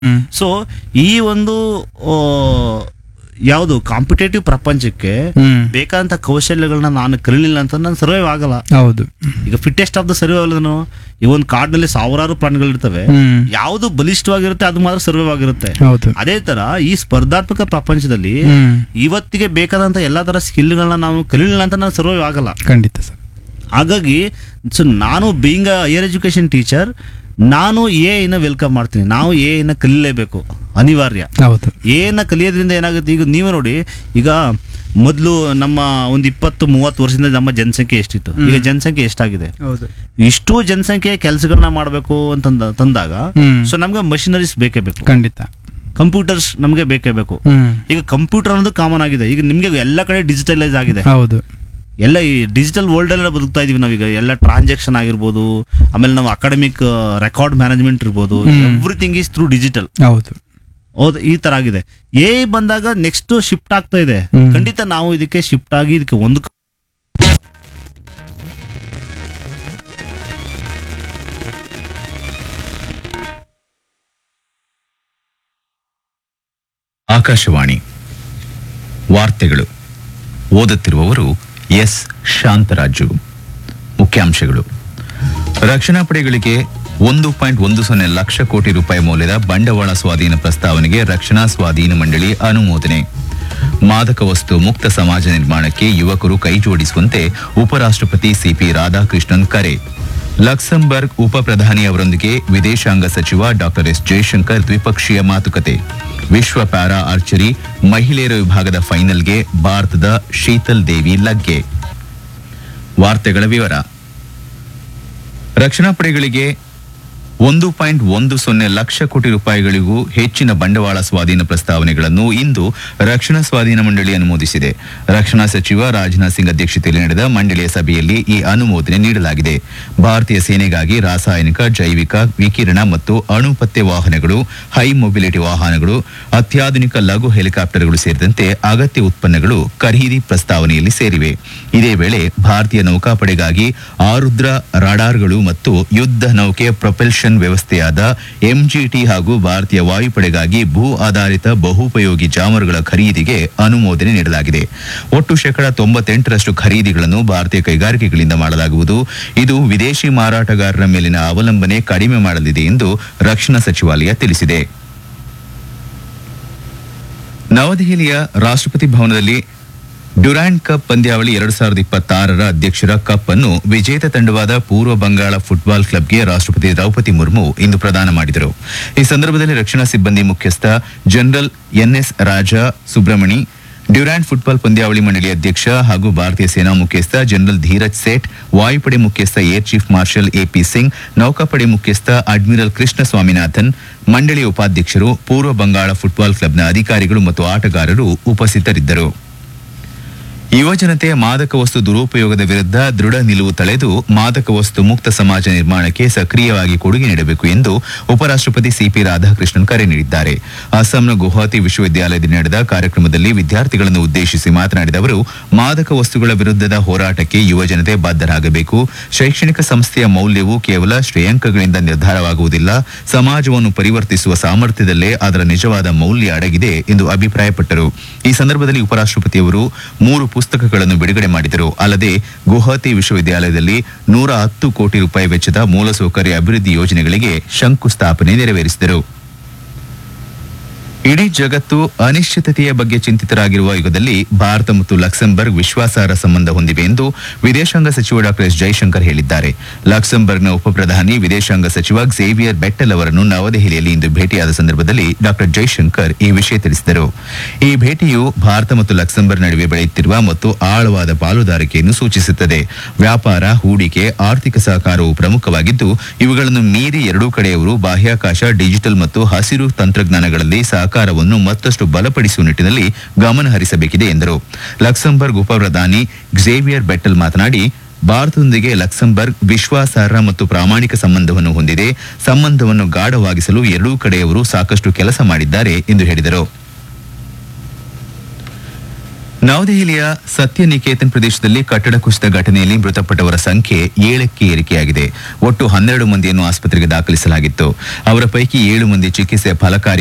ಹ್ಮ್ so ಈ ಒಂದು ಯಾವುದು ಕಾಂಪಿಟೇಟಿವ್ ಪ್ರಪಂಚಕ್ಕೆ ಹ್ಮ್ ಬೇಕಾದಂತ ಕೌಶಲ್ಯಗಳನ್ನ ನಾನು ಕಲಿಲಿಲ್ಲ ಅಂತ ನಾನು ಸರ್ವೈವ್ ಆಗಲ್ಲ ಹೌದು ಈಗ ಫಿಟ್ಟೆಸ್ಟ್ ಆಫ್ ದ ಸರ್ವೈವಲ್ ಈ ಒಂದು ಕಾಡಿನಲ್ಲಿ ಸಾವಿರಾರು ಪ್ರಾಣಿಗಳಿರ್ತವೆ ಹ್ಮ್ ಯಾವುದು ಬಲಿಷ್ಠವಾಗಿರುತ್ತೆ ಅದು ಮಾತ್ರ ಸರ್ವೈವ್ ಆಗಿರುತ್ತೆ ಹೌದು ಅದೇ ತರ ಈ ಸ್ಪರ್ಧಾತ್ಮಕ ಪ್ರಪಂಚದಲ್ಲಿ ಹ್ಮ್ ಇವತ್ತಿಗೆ ಬೇಕಾದಂತ ಎಲ್ಲಾ ತರ ಸ್ಕಿಲ್ಗಳನ್ನ ನಾವು ಕಲಿಲಿಲ್ಲ ಅಂತ ನಾನು ಸರ್ವೈವ್ ಆಗಲ್ಲ ಖಂಡಿತ ಸರ್ ಹಾಗಾಗಿ ಸೊ ನಾನು being a higher education teacher ನಾನು ಎ ಇನ್ನ ವೆಲ್ಕಮ್ ಮಾಡ್ತೀನಿ ನಾವು ಎ ಇನ್ನ ಕಲೀಲೇಬೇಕು ಅನಿವಾರ್ಯ ಹೌದು ಏನ ಕಲಿಯೋದ್ರಿಂದ ಏನಾಗುತ್ತೆ ಈಗ ನೀವೇ ನೋಡಿ ಈಗ ಮೊದಲು ನಮ್ಮ ಒಂದು ಇಪ್ಪತ್ತು ಮೂವತ್ತು ವರ್ಷದಿಂದ ನಮ್ಮ ಜನಸಂಖ್ಯೆ ಎಷ್ಟಿತ್ತು ಈಗ ಜನಸಂಖ್ಯೆ ಎಷ್ಟಾಗಿದೆ ಹೌದು ಇಷ್ಟು ಜನಸಂಖ್ಯೆ ಕೆಲಸಗಳನ್ನ ಮಾಡಬೇಕು ಅಂತಂದ ತಂದಾಗ ಹ್ಮ್ ಸೊ ನಮ್ಗೆ ಮಷಿನರೀಸ್ ಬೇಕೇ ಬೇಕು ಖಂಡಿತ ಕಂಪ್ಯೂಟರ್ಸ್ ನಮಗೆ ಬೇಕೇ ಬೇಕು ಹ್ಮ್ ಈಗ ಕಂಪ್ಯೂಟರ್ ಅನ್ನೋದು ಕಾಮನ್ ಆಗಿದೆ ಈಗ ನಿಮ್ಗೆ ಎಲ್ಲ ಕಡೆ ಡಿಜಿಟಲೈಸ್ ಆಗಿದೆ ಹೌದು ಎಲ್ಲ ಈ ಡಿಜಿಟಲ್ ವರ್ಲ್ಡ್ ಎಲ್ಲ ಬದುಕ್ತಾ ಇದೀವಿ ನಾವೀಗ ಎಲ್ಲ ಟ್ರಾನ್ಸಾಕ್ಷನ್ ಆಗಿರ್ಬೋದು ಆಮೇಲೆ ನಾವು ಅಕಾಡೆಮಿಕ್ ರೆಕಾರ್ಡ್ ಮ್ಯಾನೇಜ್ಮೆಂಟ್ ಇರ್ಬೋದು hmm. Everything is through digital ಹೌದು ಹೌದು ಈ ತರ ಆಗಿದೆ ಎ ಬಂದಾಗ ನೆಕ್ಸ್ಟ್ ಶಿಫ್ಟ್ ಆಗ್ತಾ ಇದೆ ಹ್ಮ್. ಖಂಡಿತ ನಾವು ಇದಕ್ಕೆ ಶಿಫ್ಟ್ ಆಗಿ ಇದಕ್ಕೆ ಒಂದು ಆಕಾಶವಾಣಿ ವಾರ್ತೆಗಳು ಓದುತ್ತಿರುವವರು ಎಸ್ ಶಾಂತರಾಜು ಮುಖ್ಯಾಂಶಗಳು ರಕ್ಷಣಾ ಪಡೆಗಳಿಗೆ ಒಂದು ಪಾಯಿಂಟ್ ಒಂದು ಸೊನ್ನೆ ಲಕ್ಷ ಕೋಟಿ ರೂಪಾಯಿ ಮೌಲ್ಯದ ಬಂಡವಾಳ ಸ್ವಾಧೀನ ಪ್ರಸ್ತಾವನೆಗೆ ರಕ್ಷಣಾ ಸ್ವಾಧೀನ ಮಂಡಳಿ ಅನುಮೋದನೆ ಮಾದಕ ವಸ್ತು ಮುಕ್ತ ಸಮಾಜ ನಿರ್ಮಾಣಕ್ಕೆ ಯುವಕರು ಕೈಜೋಡಿಸುವಂತೆ ಉಪರಾಷ್ಟ್ರಪತಿ ಸಿಪಿ ರಾಧಾಕೃಷ್ಣನ್ ಕರೆ ಲಕ್ಸಂಬರ್ಗ್ ಉಪ ಪ್ರಧಾನಿ ಅವರೊಂದಿಗೆ ವಿದೇಶಾಂಗ ಸಚಿವ ಡಾಕ್ಟರ್ ಎಸ್ ಜಯಶಂಕರ್ ದ್ವಿಪಕ್ಷೀಯ ಮಾತುಕತೆ ವಿಶ್ವ ಪ್ಯಾರಾ ಆರ್ಚರಿ ಮಹಿಳೆಯರ ವಿಭಾಗದ ಫೈನಲ್ಗೆ ಭಾರತದ ಶೀತಲ್ ದೇವಿ ಲಗ್ಗೆ ವಾರ್ತೆಗಳ ವಿವರ ರಕ್ಷಣಾ ಪಡೆಗಳಿಗೆ ಒಂದು ಪಾಯಿಂಟ್ ಒಂದು ಸೊನ್ನೆ ಲಕ್ಷ ಕೋಟಿ ರೂಪಾಯಿಗಳಿಗೂ ಹೆಚ್ಚಿನ ಬಂಡವಾಳ ಸ್ವಾಧೀನ ಪ್ರಸ್ತಾವನೆಗಳನ್ನು ಇಂದು ರಕ್ಷಣಾ ಸ್ವಾಧೀನ ಮಂಡಳಿ ಅನುಮೋದಿಸಿದೆ ರಕ್ಷಣಾ ಸಚಿವ ರಾಜನಾಥ್ ಸಿಂಗ್ ಅಧ್ಯಕ್ಷತೆಯಲ್ಲಿ ನಡೆದ ಮಂಡಳಿಯ ಸಭೆಯಲ್ಲಿ ಈ ಅನುಮೋದನೆ ನೀಡಲಾಗಿದೆ ಭಾರತೀಯ ಸೇನೆಗಾಗಿ ರಾಸಾಯನಿಕ ಜೈವಿಕ ವಿಕಿರಣ ಮತ್ತು ಅಣು ಪತ್ತೆ ವಾಹನಗಳು ಹೈ ಮೊಬಿಲಿಟಿ ವಾಹನಗಳು ಅತ್ಯಾಧುನಿಕ ಲಘು ಹೆಲಿಕಾಪ್ಟರ್ಗಳು ಸೇರಿದಂತೆ ಅಗತ್ಯ ಉತ್ಪನ್ನಗಳು ಖರೀದಿ ಪ್ರಸ್ತಾವನೆಯಲ್ಲಿ ಸೇರಿವೆ ಇದೇ ವೇಳೆ ಭಾರತೀಯ ನೌಕಾಪಡೆಗಾಗಿ ಆರುದ್ರ ರಾಡಾರ್ಗಳು ಮತ್ತು ಯುದ್ಧ ನೌಕೆ ಪ್ರೊಪೆಲ್ಷನ್ ವ್ಯವಸ್ಥೆಯಾದ ಎಂಜಿಟಿ ಹಾಗೂ ಭಾರತೀಯ ವಾಯುಪಡೆಗಾಗಿ ಭೂ ಆಧಾರಿತ ಬಹುಪಯೋಗಿ ಜಾಮರುಗಳ ಖರೀದಿಗೆ ಅನುಮೋದನೆ ನೀಡಲಾಗಿದೆ ಒಟ್ಟು ಶೇಕಡ ತೊಂಬತ್ತೆಂಟರಷ್ಟು ಖರೀದಿಗಳನ್ನು ಭಾರತೀಯ ಕೈಗಾರಿಕೆಗಳಿಂದ ಮಾಡಲಾಗುವುದು ಇದು ವಿದೇಶಿ ಮಾರಾಟಗಾರರ ಮೇಲಿನ ಅವಲಂಬನೆ ಕಡಿಮೆ ಮಾಡಲಿದೆ ಎಂದು ರಕ್ಷಣಾ ಸಚಿವಾಲಯ ತಿಳಿಸಿದೆ ನವದೆಹಲಿಯ ರಾಷ್ಟ್ರಪತಿ ಭವನದಲ್ಲಿ ಡ್ಯುರಾಂಡ್ ಕಪ್ ಪಂದ್ಯಾವಳಿ ಎರಡು ಸಾವಿರದ ಇಪ್ಪತ್ತಾರರ ಅಧ್ಯಕ್ಷರ ಕಪ್ ಅನ್ನು ವಿಜೇತ ತಂಡವಾದ ಪೂರ್ವ ಬಂಗಾಳ ಫುಟ್ಬಾಲ್ ಕ್ಲಬ್ಗೆ ರಾಷ್ಟ್ರಪತಿ ದ್ರೌಪದಿ ಮುರ್ಮು ಇಂದು ಪ್ರದಾನ ಮಾಡಿದರು ಈ ಸಂದರ್ಭದಲ್ಲಿ ರಕ್ಷಣಾ ಸಿಬ್ಬಂದಿ ಮುಖ್ಯಸ್ಥ general N S Raja Subramani Durand football ಪಂದ್ಯಾವಳಿ ಮಂಡಳಿ ಅಧ್ಯಕ್ಷ ಹಾಗೂ ಭಾರತೀಯ ಸೇನಾ ಮುಖ್ಯಸ್ಥ ಜನರಲ್ ಧೀರಜ್ ಸೇಠ್ ವಾಯುಪಡೆ ಮುಖ್ಯಸ್ಥ air chief marshal A P Singh ನೌಕಾಪಡೆ ಮುಖ್ಯಸ್ಥ ಅಡ್ಮಿರಲ್ ಕೃಷ್ಣ ಸ್ವಾಮಿನಾಥನ್ ಮಂಡಳಿಯ ಉಪಾಧ್ಯಕ್ಷರು ಪೂರ್ವ ಬಂಗಾಳ ಫುಟ್ಬಾಲ್ ಕ್ಲಬ್ನ ಅಧಿಕಾರಿಗಳು ಮತ್ತು ಆಟಗಾರರು ಉಪಸ್ಥಿತರಿದ್ದರು ಯುವಜನತೆ ಮಾದಕ ವಸ್ತು ದುರುಪಯೋಗದ ವಿರುದ್ಧ ದೃಢ ನಿಲುವು ತಳೆದು ಮಾದಕ ವಸ್ತು ಮುಕ್ತ ಸಮಾಜ ನಿರ್ಮಾಣಕ್ಕೆ ಸಕ್ರಿಯವಾಗಿ ಕೊಡುಗೆ ನೀಡಬೇಕು ಎಂದು ಉಪರಾಷ್ಟ್ರಪತಿ ಸಿಪಿ ರಾಧಾಕೃಷ್ಣನ್ ಕರೆ ನೀಡಿದ್ದಾರೆ ಅಸ್ಸಾಂನ ಗುವಾಹತಿ ವಿಶ್ವವಿದ್ಯಾಲಯದಲ್ಲಿ ನಡೆದ ಕಾರ್ಯಕ್ರಮದಲ್ಲಿ ವಿದ್ಯಾರ್ಥಿಗಳನ್ನು ಉದ್ದೇಶಿಸಿ ಮಾತನಾಡಿದ ಅವರು ಮಾದಕ ವಸ್ತುಗಳ ವಿರುದ್ಧದ ಹೋರಾಟಕ್ಕೆ ಯುವಜನತೆ ಬದ್ಧರಾಗಬೇಕು ಶೈಕ್ಷಣಿಕ ಸಂಸ್ಥೆಯ ಮೌಲ್ಯವು ಕೇವಲ ಶ್ರೇಯಾಂಕಗಳಿಂದ ನಿರ್ಧಾರವಾಗುವುದಿಲ್ಲ ಸಮಾಜವನ್ನು ಪರಿವರ್ತಿಸುವ ಸಾಮರ್ಥ್ಯದಲ್ಲೇ ಅದರ ನಿಜವಾದ ಮೌಲ್ಯ ಅಡಗಿದೆ ಎಂದು ಅಭಿಪ್ರಾಯಪಟ್ಟರು ಈ ಸಂದರ್ಭದಲ್ಲಿ ಉಪರಾಷ್ಟ್ರಪತಿಯವರು ಮೂರು ಪುಸ್ತಕಗಳನ್ನು ಬಿಡುಗಡೆ ಮಾಡಿದರು ಅಲ್ಲದೆ ಗುವಾಹತಿ ವಿಶ್ವವಿದ್ಯಾಲಯದಲ್ಲಿ ನೂರ ಹತ್ತು ಕೋಟಿ ರೂಪಾಯಿ ವೆಚ್ಚದ ಮೂಲಸೌಕರ್ಯ ಅಭಿವೃದ್ಧಿ ಯೋಜನೆಗಳಿಗೆ ಶಂಕುಸ್ಥಾಪನೆ ನೆರವೇರಿಸಿದರು ಇಡೀ ಜಗತ್ತು ಅನಿಶ್ಚಿತತೆಯ ಬಗ್ಗೆ ಚಿಂತಿತರಾಗಿರುವ ಯುಗದಲ್ಲಿ ಭಾರತ ಮತ್ತು ಲಕ್ಸಂಬರ್ಗ್ ವಿಶ್ವಾಸಾರ್ಹ ಸಂಬಂಧ ಹೊಂದಿವೆ ಎಂದು ವಿದೇಶಾಂಗ ಸಚಿವ ಡಾಕ್ಟರ್ ಎಸ್ ಜೈಶಂಕರ್ ಹೇಳಿದ್ದಾರೆ ಲಕ್ಸಂಬರ್ಗ್ನ ಉಪಪ್ರಧಾನಿ ವಿದೇಶಾಂಗ ಸಚಿವ ಝೇವಿಯರ್ ಬೆಟ್ಟಲ್ ಅವರನ್ನು ನವದೆಹಲಿಯಲ್ಲಿ ಇಂದು ಭೇಟಿಯಾದ ಸಂದರ್ಭದಲ್ಲಿ ಡಾಕ್ಟರ್ ಜೈಶಂಕರ್ ಈ ವಿಷಯ ತಿಳಿಸಿದರು ಈ ಭೇಟಿಯು ಭಾರತ ಮತ್ತು ಲಕ್ಸಂಬರ್ಗ್ ನಡುವೆ ಬೆಳೆಯುತ್ತಿರುವ ಮತ್ತು ಆಳವಾದ ಪಾಲುದಾರಿಕೆಯನ್ನು ಸೂಚಿಸುತ್ತದೆ ವ್ಯಾಪಾರ ಹೂಡಿಕೆ ಆರ್ಥಿಕ ಸಹಕಾರವು ಪ್ರಮುಖವಾಗಿದ್ದು ಇವುಗಳನ್ನು ಮೀರಿ ಎರಡೂ ಕಡೆಯವರು ಬಾಹ್ಯಾಕಾಶ ಡಿಜಿಟಲ್ ಮತ್ತು ಹಸಿರು ತಂತ್ರಜ್ಞಾನಗಳಲ್ಲಿ ಸಹಕಾರವನ್ನು ಮತ್ತಷ್ಟು ಬಲಪಡಿಸುವ ನಿಟ್ಟಿನಲ್ಲಿ ಗಮನ ಹರಿಸಬೇಕಿದೆ ಎಂದರು ಲಕ್ಸಂಬರ್ಗ್ ಉಪಪ್ರಧಾನಿ ಝೇವಿಯರ್ ಬೆಟ್ಟಲ್ ಮಾತನಾಡಿ ಭಾರತದೊಂದಿಗೆ ಲಕ್ಸಂಬರ್ಗ್ ವಿಶ್ವಾಸಾರ್ಹ ಮತ್ತು ಪ್ರಾಮಾಣಿಕ ಸಂಬಂಧವನ್ನು ಹೊಂದಿದೆ ಸಂಬಂಧವನ್ನು ಗಾಢವಾಗಿಸಲು ಎರಡೂ ಕಡೆಯವರು ಸಾಕಷ್ಟು ಕೆಲಸ ಮಾಡಿದ್ದಾರೆ ಎಂದು ಹೇಳಿದರು ನವದೆಹಲಿಯ ಸತ್ಯನಿಕೇತನ್ ಪ್ರದೇಶದಲ್ಲಿ ಕಟ್ಟಡ ಕುಸಿತ ಘಟನೆಯಲ್ಲಿ ಮೃತಪಟ್ಟವರ ಸಂಖ್ಯೆ ಏಳಕ್ಕೆ ಏರಿಕೆಯಾಗಿದೆ ಒಟ್ಟು ಹನ್ನೆರಡು ಮಂದಿಯನ್ನು ಆಸ್ಪತ್ರೆಗೆ ದಾಖಲಿಸಲಾಗಿತ್ತು ಅವರ ಪೈಕಿ ಏಳು ಮಂದಿ ಚಿಕಿತ್ಸೆ ಫಲಕಾರಿ